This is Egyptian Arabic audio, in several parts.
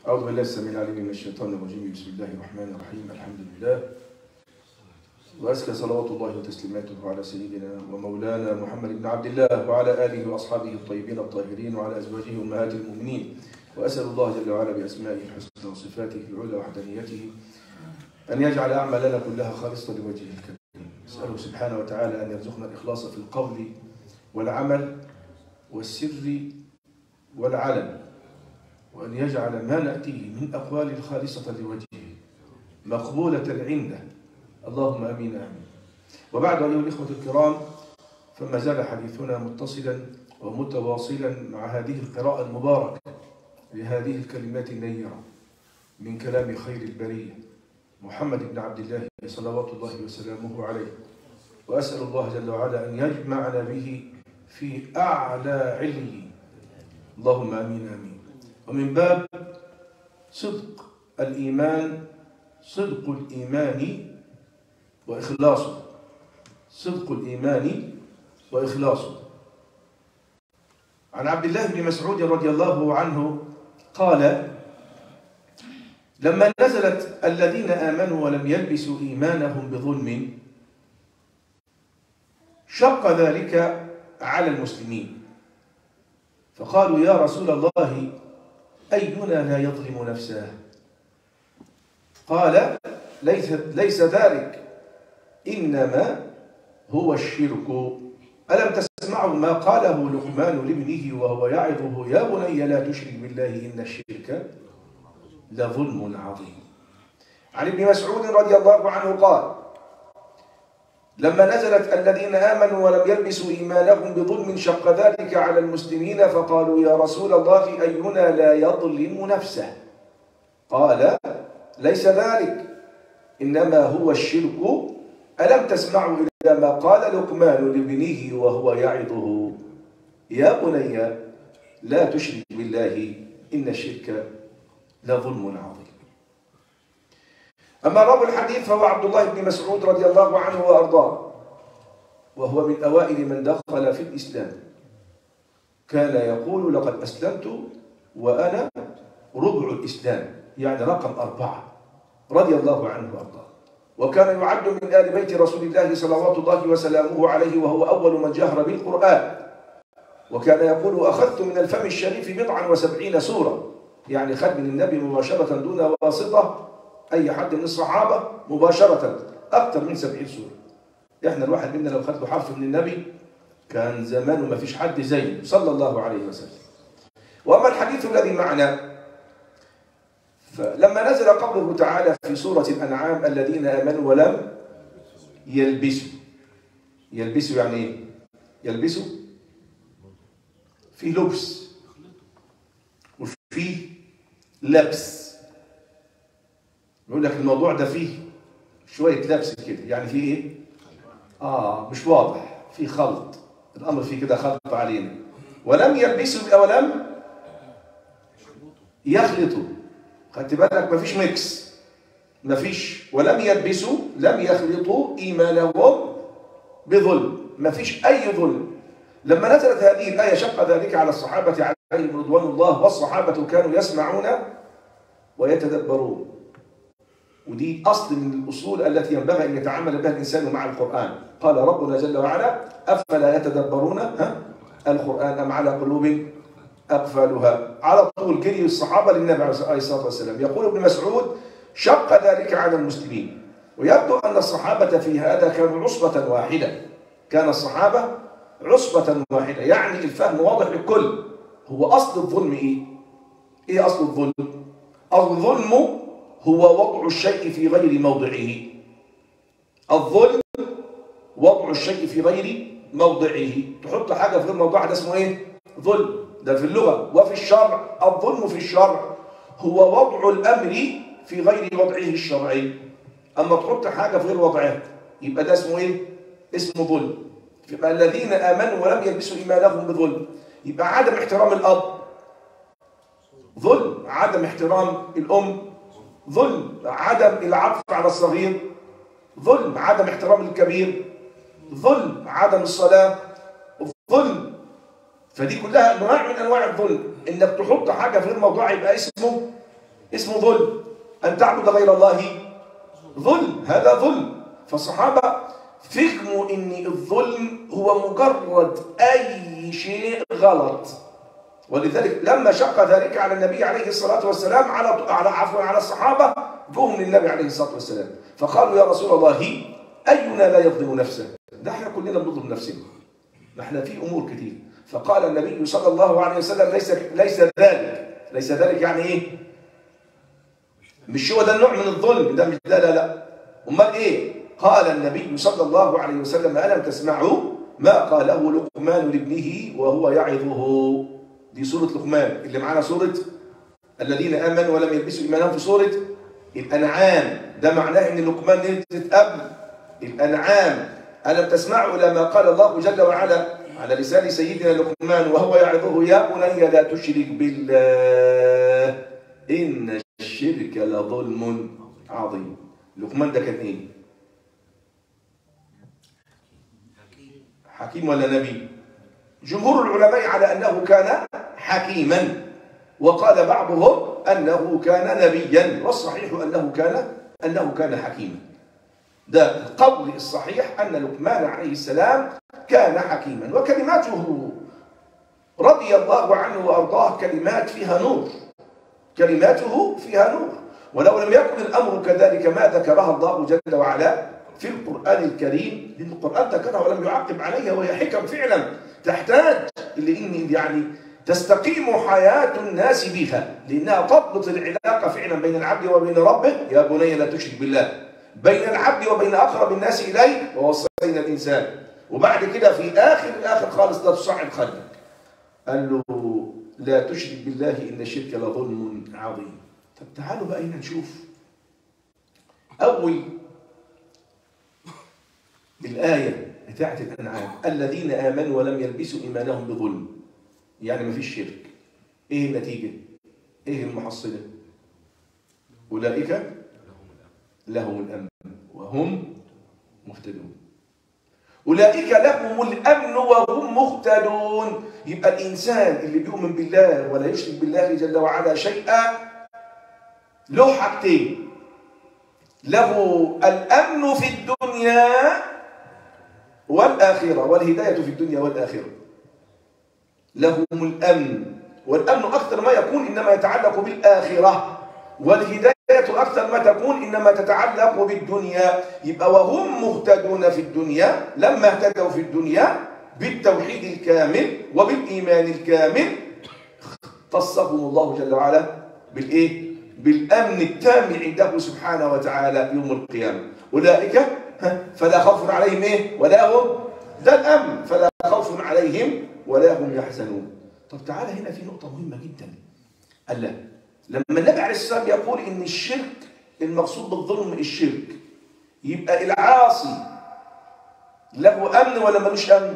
أعوذ بالله السميع العليم من الشيطان الرجيم بسم الله الرحمن الرحيم الحمد لله وأزكى صلوات الله وتسليماته على سيدنا ومولانا محمد بن عبد الله وعلى آله وأصحابه الطيبين الطاهرين وعلى أزواجه أمهات المؤمنين وأسأل الله جل وعلا بأسمائه الحسنى وصفاته العلى وحدانيته أن يجعل أعمالنا كلها خالصة لوجهه الكريم أسأله سبحانه وتعالى أن يرزقنا الإخلاص في القول والعمل والسر والعلن وأن يجعل ما نأتيه من أقوال خالصة لوجهه مقبولة عنده اللهم امين امين. وبعد ايها الاخوه الكرام فما زال حديثنا متصلا ومتواصلا مع هذه القراءه المباركه لهذه الكلمات النيره من كلام خير البريه محمد بن عبد الله صلوات الله وسلامه عليه واسال الله جل وعلا ان يجمعنا به في اعلى عليه اللهم امين امين. ومن باب صدق الايمان صدق الايمان وإخلاصه صدق الإيمان وإخلاصه عن عبد الله بن مسعود رضي الله عنه قال لما نزلت الذين آمنوا ولم يلبسوا إيمانهم بظلم شق ذلك على المسلمين فقالوا يا رسول الله أينا لا يظلم نفسه قال ليس, ليس ذلك إنما هو الشرك ألم تسمعوا ما قاله لقمان لابنه وهو يعظه يا بني لا تشرك بالله إن الشرك لظلم عظيم عن ابن مسعود رضي الله عنه قال لما نزلت الذين آمنوا ولم يلبسوا إيمانهم بظلم شق ذلك على المسلمين فقالوا يا رسول الله أينا لا يظلم نفسه قال ليس ذلك إنما هو الشرك ألم تسمعوا إلى ما قال لقمان لابنه وهو يعظه يا بني لا تشرك بالله إن الشرك لظلم عظيم أما رب الحديث فهو عبد الله بن مسعود رضي الله عنه وأرضاه وهو من أوائل من دخل في الإسلام كان يقول لقد أسلمت وأنا ربع الإسلام يعني رقم أربعة رضي الله عنه وأرضاه وكان يعد من آل بيت رسول الله صلوات الله وسلامه عليه وهو أول من جهر بالقرآن وكان يقول أخذت من الفم الشريف بضعا وسبعين سورة يعني خد من النبي مباشرة دون واسطة أي حد من الصحابة مباشرة أكثر من سبعين سورة إحنا الواحد منا لو خد له حرف من النبي كان زمانه ما فيش حد زيه صلى الله عليه وسلم وأما الحديث الذي معنا فلما نزل قوله تعالى في سورة الأنعام الذين آمنوا ولم يلبسوا يلبسوا يعني ايه؟ يلبسوا في لبس وفي لبس يقول لك الموضوع ده فيه شوية لبس كده يعني فيه ايه؟ اه مش واضح في خلط الأمر فيه كده خلط علينا ولم يلبسوا ولم يخلطوا خدت بالك مفيش ميكس مفيش ولم يلبسوا لم يخلطوا ايمانهم بظلم مفيش اي ظلم لما نزلت هذه الايه شق ذلك على الصحابه عليهم رضوان الله والصحابه كانوا يسمعون ويتدبرون ودي اصل من الاصول التي ينبغي ان يتعامل بها الانسان مع القران قال ربنا جل وعلا افلا يتدبرون القران ام على قلوب أقفالها على طول جري الصحابة للنبي عليه الصلاة والسلام يقول ابن مسعود شق ذلك على المسلمين ويبدو أن الصحابة في هذا كانوا عصبة واحدة كان الصحابة عصبة واحدة يعني الفهم واضح للكل هو أصل الظلم إيه؟ إيه أصل الظلم؟ الظلم هو وضع الشيء في غير موضعه الظلم وضع الشيء في غير موضعه تحط حاجة في غير موضعها ده اسمه إيه؟ ظلم ده في اللغة وفي الشرع الظلم في الشرع هو وضع الأمر في غير وضعه الشرعي أما تحط حاجة في غير وضعها يبقى ده اسمه إيه؟ اسمه ظلم يبقى الذين آمنوا ولم يلبسوا إيمانهم بظلم يبقى عدم احترام الأب ظلم عدم احترام الأم ظلم عدم العطف على الصغير ظلم عدم احترام الكبير ظلم عدم الصلاة ظلم فدي كلها انواع من انواع الظلم انك تحط حاجه في غير موضوعها يبقى اسمه اسمه ظلم أن تعبد غير الله ظلم هذا ظلم فالصحابة فهموا ان الظلم هو مجرد اي شيء غلط ولذلك لما شق ذلك على النبي عليه الصلاه والسلام على على عفوا على الصحابه جوهم للنبي عليه الصلاه والسلام فقالوا يا رسول الله اينا لا يظلم نفسه ده احنا كلنا بنظلم نفسنا احنا في امور كثير فقال النبي صلى الله عليه وسلم ليس ليس ذلك ليس ذلك يعني ايه مش هو ده النوع من الظلم ده مش لا لا لا امال ايه قال النبي صلى الله عليه وسلم ألم تسمعوا ما قاله لقمان لابنه وهو يعظه دي سورة لقمان اللي معانا سورة الذين آمنوا ولم يلبسوا إيمانهم في سورة الأنعام ده معناه إن لقمان نزلت قبل الأنعام ألم تسمعوا لما قال الله جل وعلا على لسان سيدنا لقمان وهو يعظه يا بني لا تشرك بالله إن الشرك لظلم عظيم لقمان ده كان إيه؟ حكيم ولا نبي جمهور العلماء على أنه كان حكيما وقال بعضهم أنه كان نبيا والصحيح أنه كان أنه كان حكيما ده القول الصحيح أن لقمان عليه السلام كان حكيما وكلماته رضي الله عنه وأرضاه كلمات فيها نور كلماته فيها نور ولو لم يكن الأمر كذلك ما ذكرها الله جل وعلا في القرآن الكريم لأن القرآن ذكرها ولم يعقب عليها وهي حكم فعلا تحتاج لأن يعني تستقيم حياة الناس بها لأنها تضبط العلاقة فعلا بين العبد وبين ربه يا بني لا تشرك بالله بين العبد وبين أقرب الناس إليه ووصينا الإنسان وبعد كده في آخر آخر خالص لا تصعد خلقك قال له لا تشرك بالله إن الشرك لظلم عظيم طب تعالوا بقى هنا نشوف أول الآية بتاعت الأنعام الذين آمنوا ولم يلبسوا إيمانهم بظلم يعني ما فيش شرك إيه النتيجة؟ إيه المحصلة؟ أولئك لهم الأمن وهم مهتدون أولئك لهم الأمن وهم مهتدون يبقى الإنسان اللي بيؤمن بالله ولا يشرك بالله جل وعلا شيئا له حاجتين له الأمن في الدنيا والآخرة والهداية في الدنيا والآخرة لهم الأمن والأمن أكثر ما يكون إنما يتعلق بالآخرة والهداية أكثر ما تكون إنما تتعلق بالدنيا يبقى وهم مهتدون في الدنيا لما اهتدوا في الدنيا بالتوحيد الكامل وبالإيمان الكامل اختصهم الله جل وعلا بالإيه؟ بالأمن التام عنده سبحانه وتعالى يوم القيامة أولئك فلا خوف عليهم إيه؟ ولا هم ده الأمن فلا خوف عليهم ولا هم يحزنون طب تعالى هنا في نقطة مهمة جدا قال لا لما النبي عليه الصلاة والسلام يقول إن الشرك المقصود بالظلم الشرك يبقى العاصي له أمن ولا ملوش أمن؟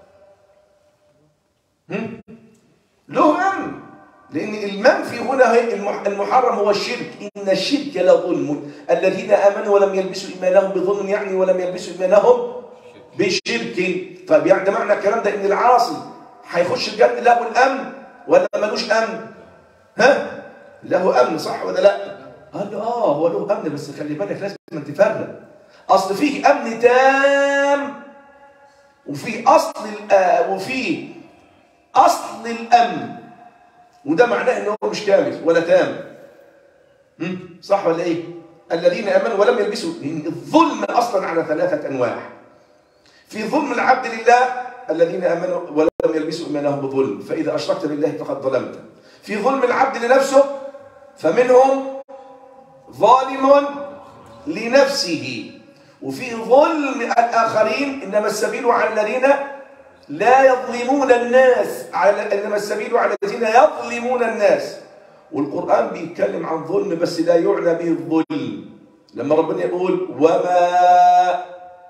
هم؟ له أمن لأن المنفي هنا المحرم هو الشرك إن الشرك لظلم الذين آمنوا ولم يلبسوا إيمانهم بظلم يعني ولم يلبسوا إيمانهم بشرك طيب يعني ده معنى الكلام ده إن العاصي هيخش الجنة له الأمن ولا ملوش أمن؟ ها؟ له أمن صح ولا لا؟ قال له آه هو له أمن بس خلي بالك لازم تفرق أصل فيه أمن تام وفيه أصل وفيه أصل الأمن وده معناه ان هو مش كامل ولا تام صح ولا ايه الذين امنوا ولم يلبسوا لان الظلم اصلا على ثلاثه انواع في ظلم العبد لله الذين امنوا ولم يلبسوا ايمانهم بظلم فاذا اشركت بالله فقد ظلمت في ظلم العبد لنفسه فمنهم ظالم لنفسه وفي ظلم الاخرين انما السبيل على الذين لا يظلمون الناس على انما السبيل على الذين يظلمون الناس والقران بيتكلم عن ظلم بس لا يعنى به الظلم لما ربنا يقول وما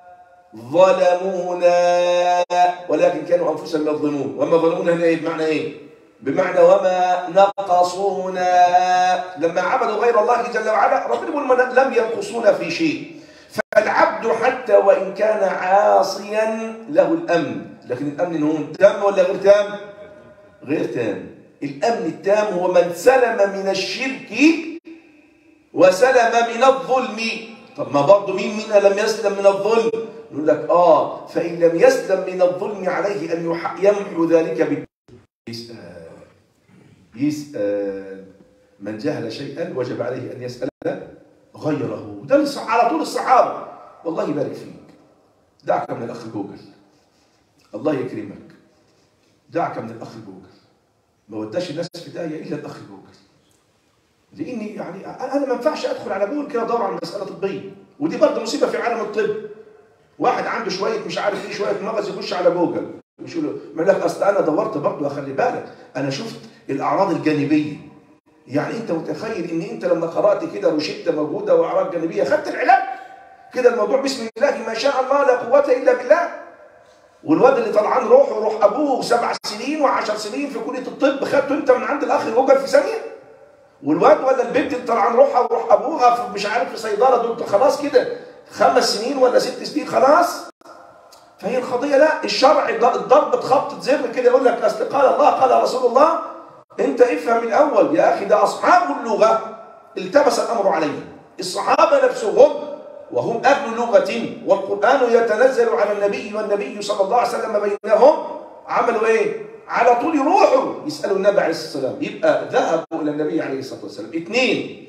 ظلمونا ولكن كانوا انفسهم يظلمون وما ظلمونا هنا ايه بمعنى ايه بمعنى وما نقصونا لما عبدوا غير الله جل وعلا ربنا يقول لم ينقصونا في شيء فالعبد حتى وإن كان عاصيا له الأمن لكن الأمن هو تام ولا غير تام غير تام الأمن التام هو من سلم من الشرك وسلم من الظلم طب ما برضه مين منا لم يسلم من الظلم يقول لك اه فان لم يسلم من الظلم عليه ان يح- يمحو ذلك بال يسأل يسأل من جهل شيئا وجب عليه ان يسأل غيره ده الص- على طول الصحابه والله يبارك فيك دعك من الاخ جوجل الله يكرمك دعك من الاخ جوجل ما وداش الناس في داهيه الا الاخ جوجل لاني يعني انا ما ينفعش ادخل على جوجل كده ادور على مساله طبيه ودي برضه مصيبه في عالم الطب واحد عنده شويه مش عارف ايه شويه مغز يخش على جوجل مش يقول له يقول لك اصل انا دورت برضه خلي بالك انا شفت الاعراض الجانبيه يعني انت متخيل ان انت لما قرات كده روشته موجوده واعراض جانبيه خدت العلاج كده الموضوع بسم الله ما شاء الله لا قوه الا بالله والواد اللي طلعان روحه وروح ابوه سبع سنين وعشر سنين في كليه الطب خدته انت من عند الاخ جوجل في ثانيه والواد ولا البنت اللي طلعان روحها وروح ابوها في مش عارف في صيدله دول خلاص كده خمس سنين ولا ست سنين خلاص فهي القضيه لا الشرع الضرب بخبطه زر كده يقول لك اصل قال الله قال رسول الله انت افهم الاول يا اخي ده اصحاب اللغه التبس الامر عليهم الصحابه نفسهم وهم اهل لغه والقران يتنزل على النبي والنبي صلى الله عليه وسلم بينهم عملوا ايه؟ على طول يروحوا يسالوا النبي عليه الصلاه والسلام يبقى ذهبوا الى النبي عليه الصلاه والسلام اثنين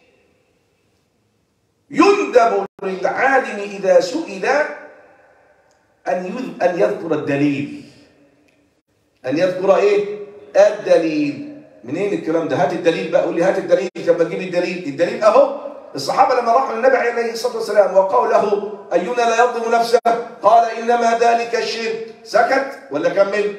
يندب للعالم اذا سئل ان يذ- ان يذكر الدليل ان يذكر ايه؟ الدليل منين الكلام ده؟ هات الدليل بقى قول لي هات الدليل طب ما تجيب لي الدليل، الدليل اهو الصحابه لما راحوا للنبي عليه الصلاه والسلام وقالوا له اينا لا يظلم نفسه؟ قال انما ذلك الشرك، سكت ولا كمل؟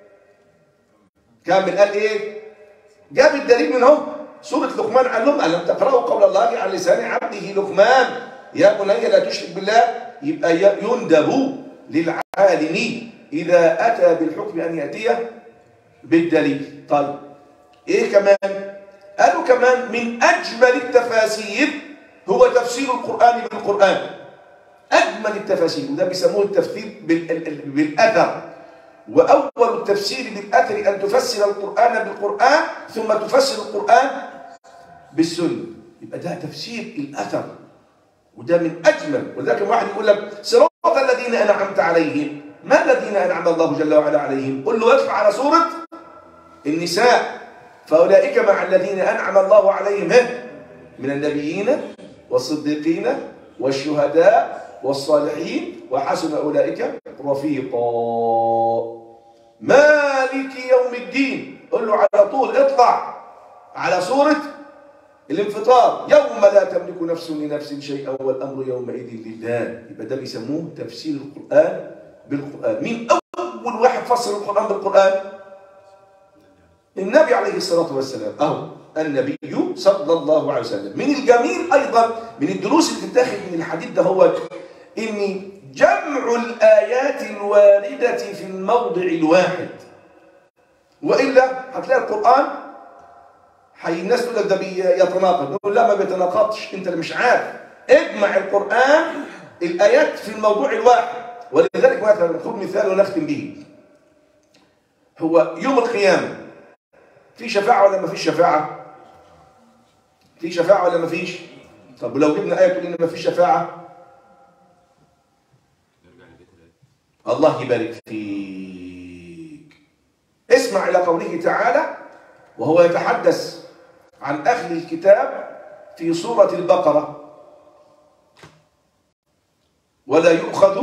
كمل قال ايه؟ جاب الدليل من هو سورة لقمان قال لهم ألم تقرأوا قول الله على لسان عبده لقمان يا بني لا تشرك بالله يبقى ي- يندب للعالم إذا أتى بالحكم أن يأتي بالدليل طيب إيه كمان قالوا كمان من أجمل التفاسير هو تفسير القرآن بالقرآن أجمل التفاسير وده بيسموه التفسير بال- ال- ال- بالأثر وأول التفسير بالأثر أن تفسر القرآن بالقرآن ثم تفسر القرآن بالسنة يبقى ده تفسير الأثر وده من أجمل ولذلك واحد يقول لك صراط الذين أنعمت عليهم ما الذين أنعم الله جل وعلا عليهم قل له ادفع على سورة النساء فأولئك مع الذين أنعم الله عليهم هم من النبيين والصديقين والشهداء والصالحين وحسن أولئك رفيقا مالك يوم الدين قل له على طول اطلع على سورة الانفطار يوم لا تملك نفس لنفس شيئا والأمر يومئذ لله يبقى ده بيسموه تفسير القرآن بالقرآن مين أول واحد فسر القرآن بالقرآن النبي عليه الصلاة والسلام أهو النبي صلى الله عليه وسلم من الجميل أيضا من الدروس اللي تتاخد من الحديث ده هو إن جمع الآيات الواردة في الموضع الواحد وإلا هتلاقي القرآن حي الناس تقول لك ده بيتناقض نقول لا ما بيتناقضش انت اللي مش عارف اجمع القرآن الآيات في الموضوع الواحد ولذلك مثلا خذ مثال ونختم به هو يوم القيامة في شفاعة ولا ما فيش شفاعة؟ في شفاعة ولا ما فيش؟ طب ولو جبنا آية تقول إن ما فيش شفاعة الله يبارك فيك اسمع إلى قوله تعالى وهو يتحدث عن أهل الكتاب في سورة البقرة ولا يؤخذ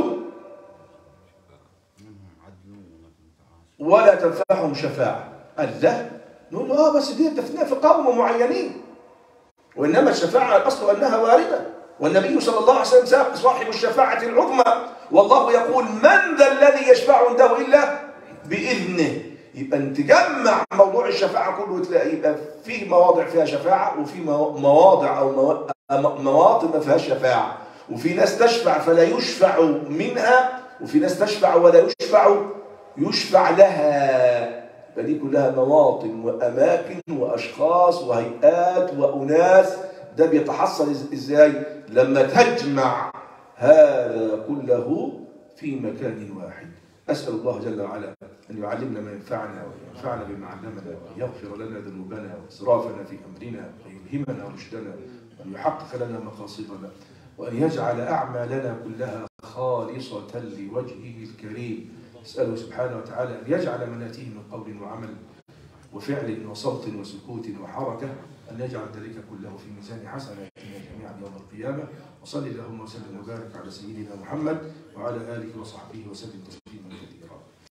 ولا تنفعهم شفاعة قال لا نقول له اه بس دي تفنيها في قوم معينين وانما الشفاعه الاصل انها وارده والنبي صلى الله عليه وسلم ساق صاحب الشفاعه العظمى والله يقول من ذا الذي يشفع عنده الا باذنه يبقى انت تجمع موضوع الشفاعه كله تلاقي يبقى في مواضع فيها شفاعه وفي مو- مواضع او مو- م- مواطن ما فيهاش شفاعه وفي ناس تشفع فلا يشفع منها وفي ناس تشفع ولا يشفع يشفع لها فدي كلها مواطن وأماكن وأشخاص وهيئات وأناس ده بيتحصل إز- إزاي لما تجمع هذا كله في مكان واحد أسأل الله جل وعلا أن يعلمنا ما ينفعنا وينفعنا بما علمنا ويغفر لنا ذنوبنا وإسرافنا في أمرنا ويلهمنا رشدنا أن يحقق لنا مقاصدنا وأن يجعل أعمالنا كلها خالصة لوجهه الكريم نسأله سبحانه وتعالى أن يجعل ما نأتيه من قول وعمل وفعل وصوت وسكوت وحركة أن يجعل ذلك كله في ميزان حسناتنا جميعا يوم القيامة وصلي اللهم وسلم وبارك على سيدنا محمد وعلى آله وصحبه وسلم تسليما